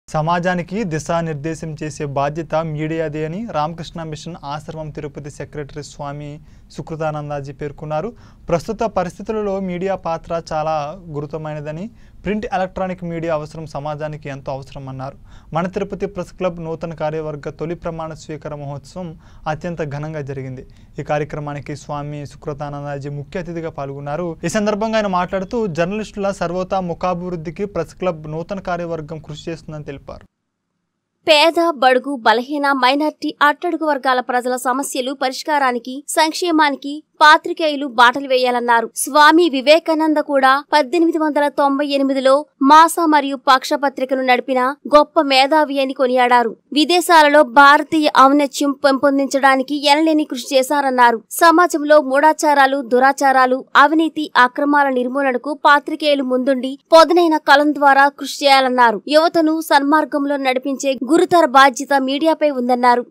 సమాజానికి దిశానిర్దేశం చేసే బాధ్యత మీడియాదే అని రామకృష్ణ మిషన్ ఆశ్రమం తిరుపతి సెక్రటరీ స్వామి సుకృతానందాజీ పేర్కొన్నారు ప్రస్తుత పరిస్థితులలో మీడియా పాత్ర చాలా గురుతరమైనదని ప్రింట్ ఎలక్ట్రానిక్ మీడియా అవసరం సమాజానికి ఎంతో అవసరం అన్నారు మన తిరుపతి ప్రెస్ క్లబ్ నూతన కార్యవర్గ తొలి ప్రమాణ స్వీకార మహోత్సవం అత్యంత ఘనంగా జరిగింది ఈ కార్యక్రమానికి స్వామి సుకృతానందాజీ ముఖ్య అతిథిగా పాల్గొన్నారు ఈ సందర్భంగా ఆయన మాట్లాడుతూ జర్నలిస్టుల సర్వతా ముఖాభివృద్ధికి ప్రెస్ క్లబ్ నూతన కార్యవర్గం కృషి చేస్తుందని తెలిపారు పేద బడుగు బలహీన మైనార్టీ అట్టడుగు వర్గాల ప్రజల సమస్యలు పరిష్కారానికి సంక్షేమానికి పాత్రికేయులు బాటలు వేయాలన్నారు స్వామి వివేకానంద కూడా పద్దెనిమిది వందల తొంభై ఎనిమిదిలో మాస మరియు పక్ష పత్రికను నడిపిన గొప్ప మేధావి అని కొనియాడారు విదేశాలలో భారతీయ ఔన్నత్యం పెంపొందించడానికి ఎనలేని కృషి చేశారన్నారు సమాజంలో మూఢాచారాలు దురాచారాలు అవినీతి అక్రమాల నిర్మూలనకు పాత్రికేయులు ముందుండి పొదనైన కలం ద్వారా కృషి చేయాలన్నారు యువతను సన్మార్గంలో నడిపించే గురుతర బాధ్యత మీడియాపై ఉందన్నారు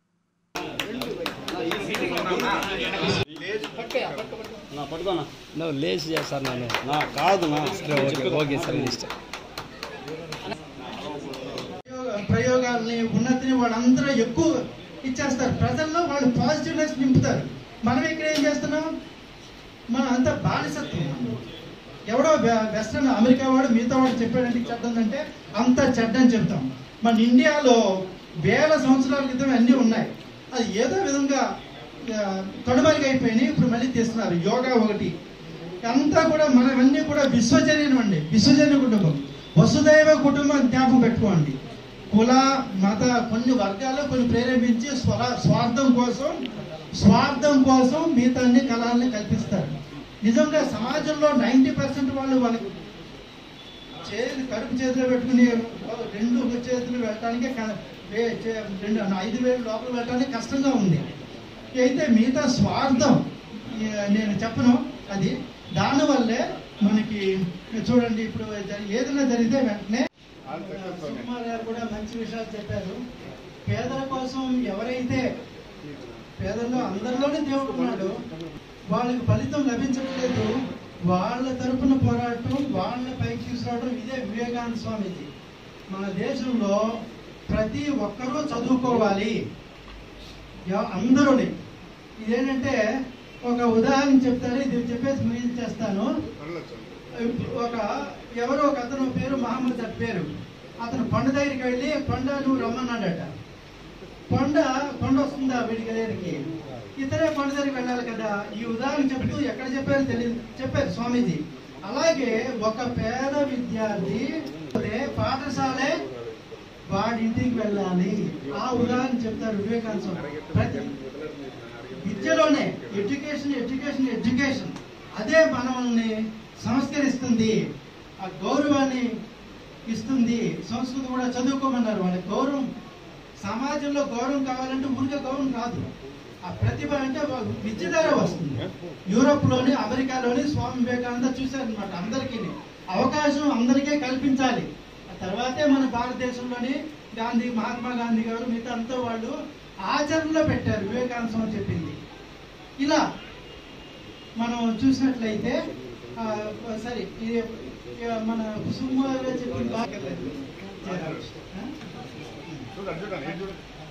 నా పట్టుకోనా నువ్వు లేచి చేస్తారు నన్ను నా కాదు నా ఓకే ఓకే సార్ ఇష్టం ప్రయోగ- ప్రయోగాల్ని ఉన్నతిని వాళ్ళందరూ ఎక్కువ ఇచ్చేస్తారు ప్రజల్లో వాళ్ళు పాజిటివ్నెస్ నింపుతారు మనం ఇక్కడ ఏం చేస్తున్నాం మనం అంతా బానిసత్వం ఎవడో వె- వెస్ట్రన్ అమెరికా వాడు మిగతా వాడు చెప్పాడంటే చెడ్డందంటే అంత చెడ్డని చెప్తాం మన ఇండియాలో వేల సంవత్సరాల క్రితం అన్నీ ఉన్నాయి అది ఏదో విధంగా ఆ, కనుమరుగైపోయినాయి ఇప్పుడు మళ్ళీ తీస్తున్నారు యోగా ఒకటి అంతా కూడా మనవన్నీ కూడా విశ్వజనీయం అండి విశ్వజనీయ కుటుంబం వసుదైవ కుటుంబం జ్ఞాపకం పెట్టుకోండి కుల మత కొన్ని వర్గాలు కొన్ని ప్రేరేపించి స్వర స్వార్థం కోసం స్వార్థం కోసం మిగతా అన్ని కళాలని కల్పిస్తారు నిజంగా సమాజంలో నైంటీ పర్సెంట్ వాళ్ళు వాళ్ళకి చేతులు కడుపు చేతిలో పెట్టుకుని రెండు చేతులు పెట్టడానికి క- వే- చే- రెండు ఐదు వేలు లోపల పెట్టడానికి కష్టంగా ఉంది అయితే మిగతా స్వార్థం ఈ నేను చెప్పను అది దానివల్లే మనకి చూడండి ఇప్పుడు జరి- ఏదైనా జరిగితే వెంటనే సుకుమార్ గారు కూడా మంచి విషయాలు చెప్పారు పేదల కోసం ఎవరైతే పేదల్లో అందరిలోనే దేవుడు ఉన్నాడు వాళ్ళకి ఫలితం లభించట్లేదు వాళ్ళ తరపున పోరాటం వాళ్ళ పైకి తీసుకురావడం ఇదే వివేకానంద స్వామీజీ మన దేశంలో ప్రతి ఒక్కరూ చదువుకోవాలి ఎవ- అందరూని ఇదేంటంటే ఒక ఉదాహరణ చెప్తారు ఇది చెప్పేసి ముగించేస్తాను ఒక ఎవరో ఒక అతను పేరు మహమ్మద్ అట్ పేరు అతను కొండ దగ్గరికి వెళ్ళి కొండ నువ్వు రమ్మన్నాడట కొండ కొండ వస్తుందా వీడి దగ్గరికి ఇతరే కొండ దగ్గరికి వెళ్ళాలి కదా ఈ ఉదాహరణ చెప్తూ ఎక్కడ చెప్పారో తెలియదు చెప్పారు స్వామీజీ అలాగే ఒక పేద విద్యార్థి అదే పాఠశాలే వాడి ఇంటికి వెళ్ళాలి ఆ ఉదాహరణ చెప్తారు వివేకానంద స్వామి ప్రతి విద్యలోనే ఎడ్యుకేషన్ ఎడ్యుకేషన్ ఎడ్యుకేషన్ అదే మనల్ని సంస్కరిస్తుంది ఆ గౌరవాన్ని ఇస్తుంది సంస్కృతి కూడా చదువుకోమన్నారు వాళ్ళకి గౌరవం సమాజంలో గౌరవం కావాలంటే ఊరికే గౌరవం కాదు ఆ ప్రతిభ అంటే వా- విద్య ద్వారా వస్తుంది యూరోప్ లోని అమెరికాలోని స్వామి వివేకానంద చూశారనమాట అందరికీ అవకాశం అందరికీ కల్పించాలి ఆ తర్వాతే మన భారతదేశంలోని గాంధీ మహాత్మా గాంధీ గారు మిగతా అంతా వాళ్ళు ఆచరణలో పెట్టారు వివేకానంద స్వామి చెప్పింది ఇలా మనం చూసినట్లయితే ఆ, సరే ఇది ఇక మన కుసుమ గారు చెప్పింది బాగా ఆ?